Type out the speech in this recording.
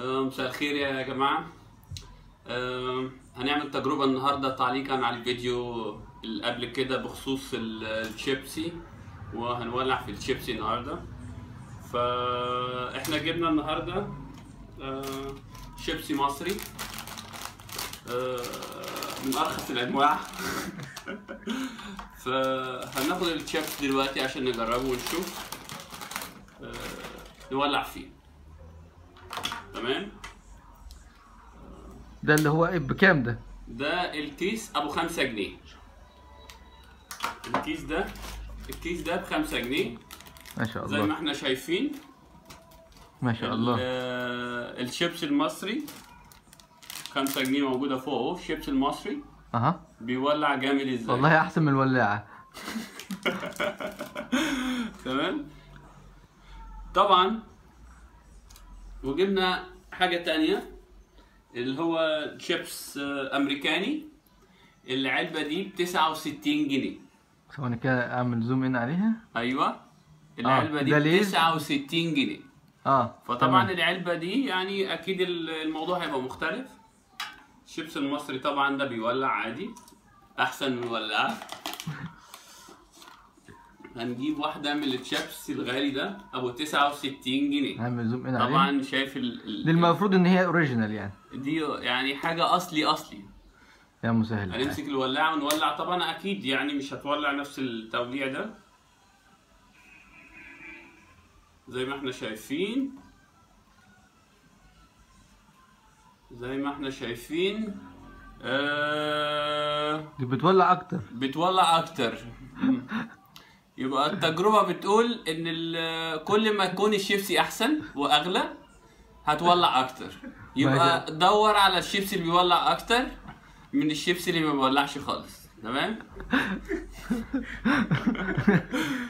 آه، مساء الخير يا جماعة آه، هنعمل تجربة النهاردة تعليقا على الفيديو اللي قبل كده بخصوص ال- الشيبسي وهنولع في الشيبسي النهاردة فاحنا جبنا النهاردة آه، شيبسي مصري آه، من أرخص الأنواع فهناخد الشيبس دلوقتي عشان نجربه ونشوف آه، نولع فيه تمام ده اللي هو ايه بكام ده؟ ده الكيس ابو خمسة جنيه الكيس ده الكيس ده بخمسة جنيه ما شاء زي ما الله احنا شايفين ما شاء ال- الله آه، الشيبس المصري خمسة جنيه موجودة فوق اهو الشيبس المصري اها بيولع جامد ازاي والله احسن من الولاعه تمام طبعا وجبنا حاجة تانية اللي هو شيبس آه، أمريكاني العلبة دي بتسعة وستين جنيه ثواني كده اعمل زوم ان عليها أيوة العلبة ده دي ليز؟ بتسعة وستين جنيه اه فطبعا تمام. العلبة دي يعني أكيد ال- الموضوع هيبقى مختلف الشيبس المصري طبعا ده بيولع عادي أحسن من الولاعة هنجيب واحدة من الشيبس الغالي ده أبو تسعة وستين جنيه اعمل زوم ان عليها طبعا شايف ال... ال- دي المفروض ان هي اوريجينال يعني دي يعني حاجة أصلي أصلي يا مسهل هنمسك الولاعة ونولع طبعا أكيد يعني مش هتولع نفس التوليع ده زي ما احنا شايفين زي ما احنا شايفين آه دي بتولع اكتر بتولع أكتر مم. يبقى التجربة بتقول إن ال- كل ما يكون الشيبسي أحسن وأغلى هتولع أكتر يبقى دور على الشيبسي اللي بيولع أكتر من الشيبسي اللي ما بيولعش خالص تمام